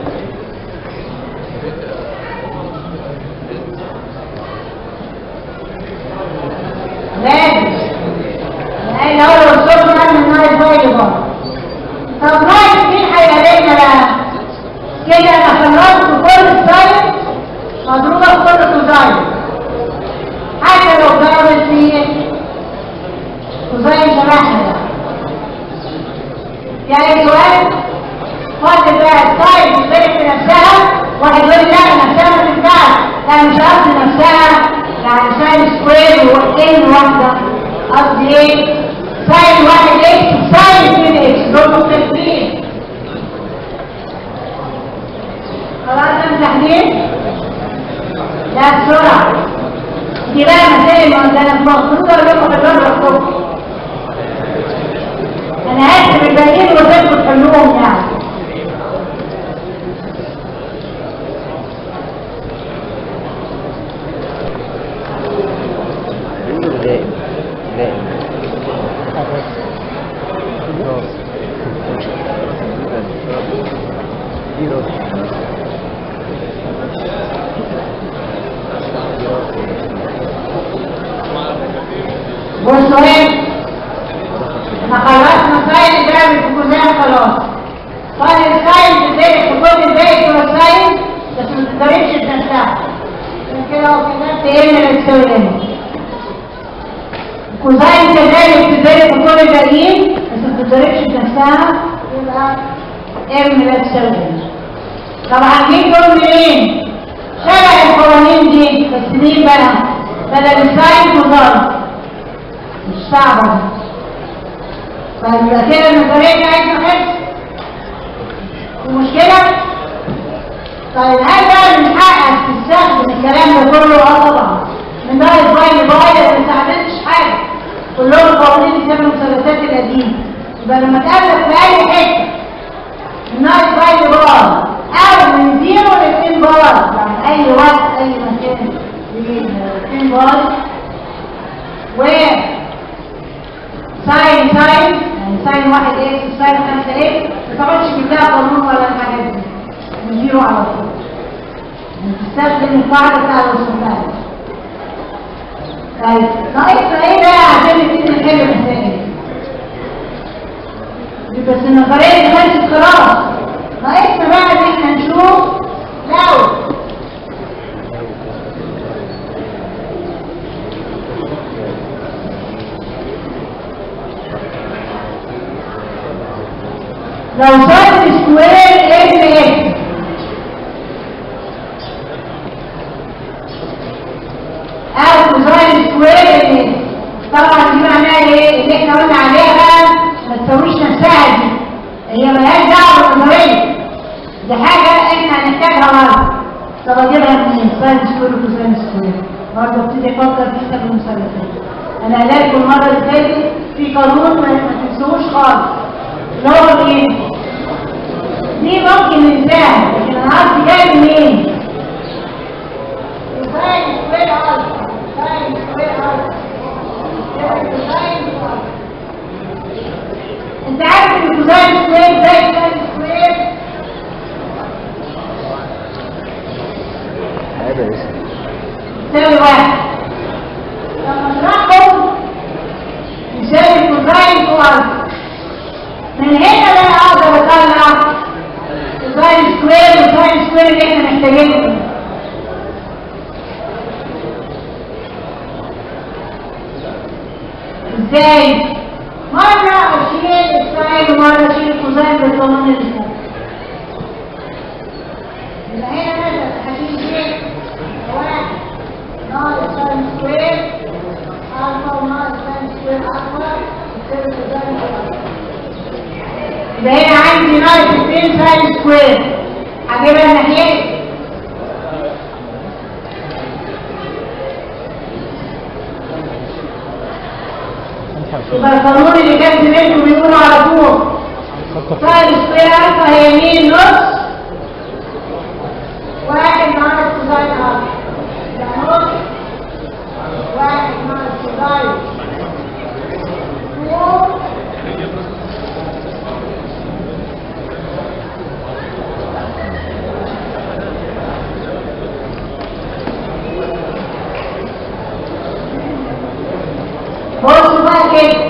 لازم يعني لو لو صرنا من نايل باي برضه طب نايل مين هيقابلنا بقى كده انا خلصت كل الساين مضروبه في كل كوزاين حتى لو ضربت في كوزاين شبهنا ده يعني سؤال واحد بقى الساين تضرب في نفسها واحد يقول لي لا نفسها ما تنفعش لا مش قصدي نفسها يعني ساين سكوير وان واحده قصدي ايه ساين واحد اكس وساين اتنين اكس دول مختلفين خلاص انا تحديد لا بسرعة دي بقى مسائل ما انت انا المفروض اقول لكم الرابع الصبح انا هكتب الباقيين وزيكم تحلوهم يعني لا لا زيرو بصوا ايه احنا خلصنا ساين جرام الفوكوزان خلاص فاضل الساين تتضرب في كل الباقي كل الساين بس ما تتضربش في نفسها عشان كده هو كده تقل بتساوي هنا كوزاين كذلك تتضرب في كل الباقيين بس ما تتضربش في نفسها يبقى ام لا تساوي هنا طب هنجيب دول منين؟ شبه القوانين دي بس مين بقى؟ بدل الساين كوزاين مش صعبة طيب يبقى كده النظرية بتاعتنا حفظ المشكلة طيب هل بقى من حقك تستخدم الكلام ده كله اه طبعا من بقى الباي باي ما استعملتش حاجة كلهم قوانين بسبب المثلثات القديمه يبقى لما تقابلك في اي حته النايت باي بار او من زيرو ل 2 بار يعني اي وقت اي مكان ل 2 بار و ساين ساين يعني ساين واحد اكس وساين خمسة اكس ما تقعدش تجيب لها قانون ولا الحاجات دي من زيرو على طول يعني تستخدم القاعدة بتاع الرسومات طيب ناقصنا ايه بقى عشان نبتدي نحل المسائل دي بس النظرية دي خلصت خلاص ناقصنا بقى ان احنا نشوف لو لو ساين سكوير ام اكس او كوزاين سكوير ام طبعا دي معناها ايه اللي احنا قلنا عليها بقى ما تسويش نفسها دي هي ملهاش دعوه بالنظريه دي حاجه احنا هنحتاجها برضه طب اجيبها منين ساين سكوير وكوزاين سكوير برضه ابتدي افكر فيها بالمثلثات انا قايله لكم المره اللي فاتت في قانون ما ما تنسوش خالص اللي هو ايه دي ممكن ننساها لكن انا عارف جاي منين كوزاين سكوير الفا كوزاين سكوير الفا كوزاين الفا انت عارف ان كوزاين سكوير زي كوزاين سكوير هذا اسم يساوي واحد لما نرقم يساوي كوزاين الفا من هنا بقى اقدر اطلع كوزاين سكوير وكوزاين سكوير اللي احنا محتاجينه ازاي؟ مرة اشيل الساين ومرة اشيل الكوزاين بالقانون اللي فوق. يبقى هنا مثلا هشيل ايه؟ واحد ناقص ساين سكوير الفا وناقص ساين سكوير الفا يساوي كوزاين الفا. يبقى هنا عندي ناقص 2 ساين سكوير هجيبها الناحية يبقى القانون اللي كان منكم بيقول على طول ساين سكوير الفا هي مين نص واحد ناقص كوزاين الفا يبقى نص واحد ناقص كوزاين فوق بصوا بقى كده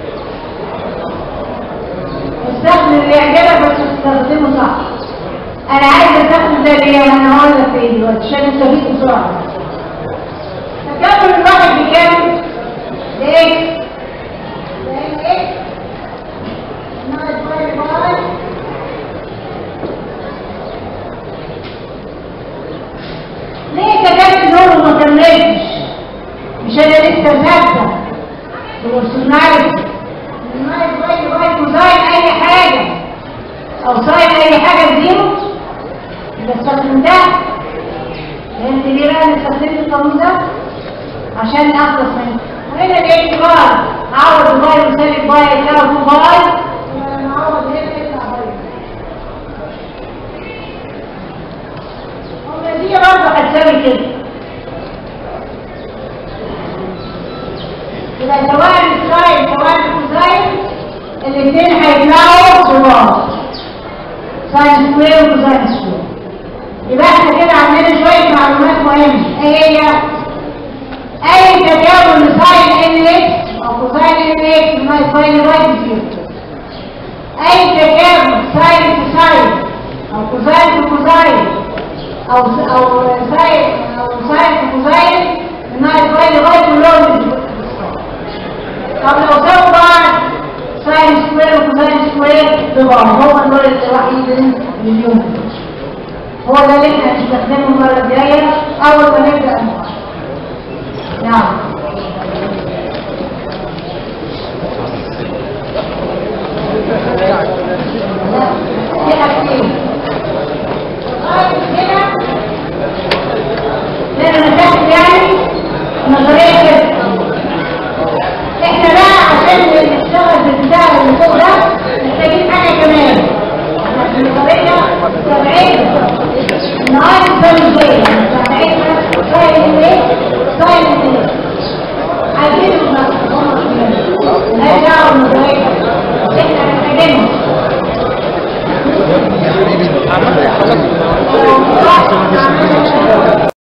استخدم اللي يعجبك بس تستخدمه صح انا عايز استخدم ده ليه انا هقول لك ايه دلوقتي عشان استفيد بسرعه تكامل الواحد بكام؟ باكس لان اكس ناقص واي باي ليه كتبت دول وما كملتش؟ مش انا لسه ثابته بروسوناليتي النايت باي باي كوزاين اي حاجه او ساين اي حاجه بزيرو يبقى استخدمتها فهمت ليه بقى انا استخدمت القانون ده عشان اخلص منه وهنا الاكس بار اعوض باي وسالب باي يساوي 2 باي نعوض هنا يطلع باي والنتيجه برضه هتساوي كده يبقى سواء الساين سواء الكوزاين الاثنين هيطلعوا ببعض ساين سكوير وكوزاين سكوير يبقى احنا كده عندنا شويه معلومات مهمه ايه هي؟ اي تكامل لساين ان اكس او كوزاين ان اكس ناقص ساين واي بزيرو اي تكامل ساين في ساين او كوزاين في كوزاين او او ساين او ساين في كوزاين ناقص ساين واي كلهم بزيرو طب لو ساووا بعض ساين سكوير وكوزاين سكوير ببعض هو دول الوحيد اليوم هو ده اللي احنا هنستخدمه المره الجايه اول ما نبدا المحاضره نعم